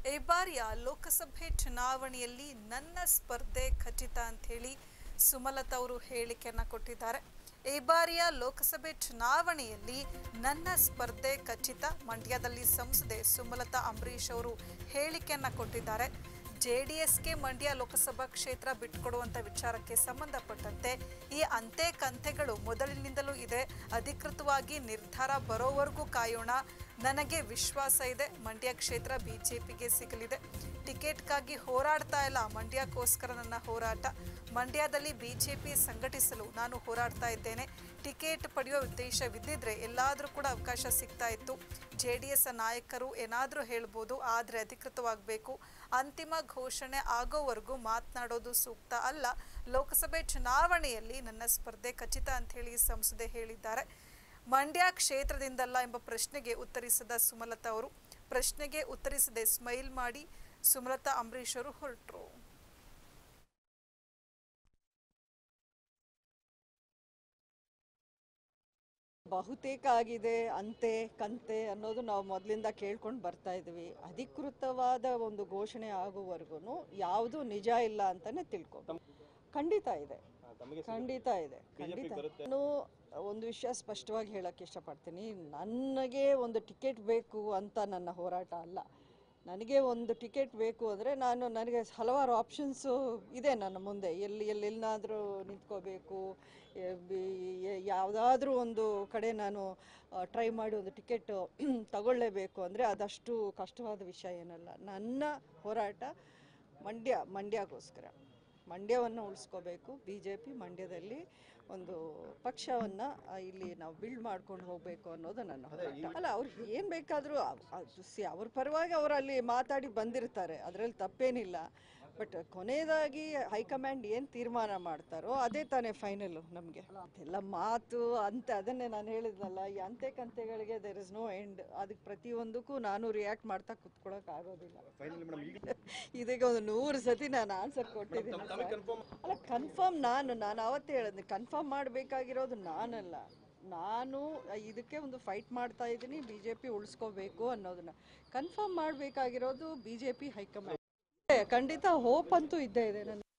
ಈ ಬಾರಿಯ ಲೋಕಸಭೆ ಚುನಾವಣೆಯಲ್ಲಿ ನನ್ನ ಸ್ಪರ್ಧೆ ಖಚಿತ ಅಂತ ಹೇಳಿ ಸುಮಲತಾ ಅವರು ಹೇಳಿಕೆಯನ್ನ ಕೊಟ್ಟಿದ್ದಾರೆ ಈ ಬಾರಿಯ ಲೋಕಸಭೆ ಚುನಾವಣೆಯಲ್ಲಿ ನನ್ನ ಸ್ಪರ್ಧೆ ಖಚಿತ ಮಂಡ್ಯದಲ್ಲಿ ಸಂಸದೆ ಸುಮಲತಾ ಅಂಬರೀಶ್ ಅವರು ಹೇಳಿಕೆಯನ್ನ ಕೊಟ್ಟಿದ್ದಾರೆ ಜೆಡಿಎಸ್ಗೆ ಮಂಡ್ಯ ಲೋಕಸಭಾ ಕ್ಷೇತ್ರ ಬಿಟ್ಕೊಡುವಂತ ವಿಚಾರಕ್ಕೆ ಸಂಬಂಧಪಟ್ಟಂತೆ ಈ ಅಂತೆ ಕಂತೆಗಳು ಮೊದಲಿನಿಂದಲೂ ಇದೆ ಅಧಿಕೃತವಾಗಿ ನಿರ್ಧಾರ ಬರೋವರೆಗೂ ಕಾಯೋಣ ನನಗೆ ವಿಶ್ವಾಸ ಇದೆ ಮಂಡ್ಯ ಕ್ಷೇತ್ರ ಬಿಜೆಪಿಗೆ ಸಿಗಲಿದೆ ಟಿಕೆಟ್ಗಾಗಿ ಹೋರಾಡ್ತಾ ಇಲ್ಲ ಮಂಡ್ಯಕ್ಕೋಸ್ಕರ ನನ್ನ ಹೋರಾಟ ಮಂಡ್ಯದಲ್ಲಿ ಬಿಜೆಪಿ ಸಂಘಟಿಸಲು ನಾನು ಹೋರಾಡ್ತಾ ಇದ್ದೇನೆ ಟಿಕೆಟ್ ಪಡೆಯುವ ಉದ್ದೇಶವಿದ್ದಿದ್ರೆ ಎಲ್ಲಾದರೂ ಕೂಡ ಅವಕಾಶ ಸಿಗ್ತಾ ಇತ್ತು ಜೆ ಡಿ ಎಸ್ ನಾಯಕರು ಏನಾದರೂ ಹೇಳ್ಬೋದು ಆದರೆ ಅಧಿಕೃತವಾಗಬೇಕು ಅಂತಿಮ ಘೋಷಣೆ ಆಗೋವರೆಗೂ ಮಾತನಾಡೋದು ಸೂಕ್ತ ಅಲ್ಲ ಲೋಕಸಭೆ ಚುನಾವಣೆಯಲ್ಲಿ ನನ್ನ ಸ್ಪರ್ಧೆ ಖಚಿತ ಅಂತ ಹೇಳಿ ಸಂಸದೆ ಹೇಳಿದ್ದಾರೆ ಮಂಡ್ಯ ಕ್ಷೇತ್ರದಿಂದಲ್ಲ ಎಂಬ ಪ್ರಶ್ನೆಗೆ ಉತ್ತರಿಸಿದ ಸುಮಲತಾ ಅವರು ಪ್ರಶ್ನೆಗೆ ಉತ್ತರಿಸದೆ ಸ್ಮೈಲ್ ಮಾಡಿ ಸುಮಲತಾ ಅಂಬರೀಶ್ ಅವರು ಹೊರಟರು ಬಹುತೇಕ ಆಗಿದೆ ಅಂತೆ ಕಂತೆ ಅನ್ನೋದು ನಾವು ಮೊದಲಿಂದ ಕೇಳ್ಕೊಂಡು ಬರ್ತಾ ಇದ್ವಿ ಅಧಿಕೃತವಾದ ಒಂದು ಘೋಷಣೆ ಆಗುವವರೆಗೂ ಯಾವುದು ನಿಜ ಇಲ್ಲ ಅಂತಾನೆ ತಿಳ್ಕೊ ಖಂಡಿತ ಇದೆ ಖಂಡಿತ ಇದೆ ಖಂಡಿತ ನಾನು ಒಂದು ವಿಷಯ ಸ್ಪಷ್ಟವಾಗಿ ಹೇಳಕ್ಕೆ ಇಷ್ಟಪಡ್ತೀನಿ ನನಗೆ ಒಂದು ಟಿಕೆಟ್ ಬೇಕು ಅಂತ ನನ್ನ ಹೋರಾಟ ಅಲ್ಲ ನನಗೆ ಒಂದು ಟಿಕೆಟ್ ಬೇಕು ಅಂದರೆ ನಾನು ನನಗೆ ಹಲವಾರು ಆಪ್ಷನ್ಸು ಇದೆ ನನ್ನ ಮುಂದೆ ಎಲ್ಲಿ ಎಲ್ಲೆಲ್ಲಾದರೂ ನಿಂತ್ಕೋಬೇಕು ಯಾವುದಾದ್ರೂ ಒಂದು ಕಡೆ ನಾನು ಟ್ರೈ ಮಾಡಿ ಒಂದು ಟಿಕೆಟ್ ತಗೊಳ್ಳೇಬೇಕು ಅಂದರೆ ಅದಷ್ಟು ಕಷ್ಟವಾದ ವಿಷಯ ಏನಲ್ಲ ನನ್ನ ಹೋರಾಟ ಮಂಡ್ಯ ಮಂಡ್ಯಕ್ಕೋಸ್ಕರ ಮಂಡ್ಯವನ್ನು ಉಳಿಸ್ಕೋಬೇಕು ಬಿ ಜೆ ಪಿ ಮಂಡ್ಯದಲ್ಲಿ ಒಂದು ಪಕ್ಷವನ್ನು ಇಲ್ಲಿ ನಾವು ಬಿಲ್ಡ್ ಮಾಡ್ಕೊಂಡು ಹೋಗಬೇಕು ಅನ್ನೋದು ನನ್ನ ಹೋರಾಟ ಅಲ್ಲ ಅವ್ರು ಏನು ಬೇಕಾದರೂ ಸಿ ಅವ್ರ ಪರವಾಗಿ ಅವರು ಅಲ್ಲಿ ಮಾತಾಡಿ ಬಂದಿರ್ತಾರೆ ಅದರಲ್ಲಿ ತಪ್ಪೇನಿಲ್ಲ ಬಟ್ ಕೊನೆಯದಾಗಿ ಹೈಕಮಾಂಡ್ ಏನು ತೀರ್ಮಾನ ಮಾಡ್ತಾರೋ ಅದೇ ತಾನೇ ಫೈನಲ್ಲು ನಮಗೆ ಎಲ್ಲ ಮಾತು ಅಂತ ಅದನ್ನೇ ನಾನು ಹೇಳಿದ್ನಲ್ಲ ಈ ಅಂತೆ ಕಂತೆಗಳಿಗೆ ದೇರ್ ಇಸ್ ನೋ ಎಂಡ್ ಅದಕ್ಕೆ ಪ್ರತಿಯೊಂದಕ್ಕೂ ನಾನು ರಿಯಾಕ್ಟ್ ಮಾಡ್ತಾ ಕುತ್ಕೊಳ್ಳೋಕೆ ಆಗೋದಿಲ್ಲ ಇದೀಗ ಒಂದು ನೂರು ಸತಿ ನಾನು ಆನ್ಸರ್ ಕೊಟ್ಟಿದ್ದೀನಿ ಸರ್. ಅಲ್ಲ ಕನ್ಫರ್ಮ್ ನಾನು ನಾನು ಅವತ್ತೇ ಹೇಳಿದ್ನಿ ಕನ್ಫರ್ಮ್ ಮಾಡಬೇಕಾಗಿರೋದು ನಾನಲ್ಲ ನಾನು ಇದಕ್ಕೆ ಒಂದು ಫೈಟ್ ಮಾಡ್ತಾ ಇದ್ದೀನಿ ಬಿ ಜೆ ಪಿ ಉಳಿಸ್ಕೋಬೇಕು ಅನ್ನೋದನ್ನ ಕನ್ಫರ್ಮ್ ಮಾಡಬೇಕಾಗಿರೋದು ಬಿ ಜೆ ಪಿ ಹೈಕಮಾಂಡ್ ಖಂಡಿತ ಹೋಪ್ ಅಂತೂ ಇದ್ದೇ ಇದೆ ನನಗೆ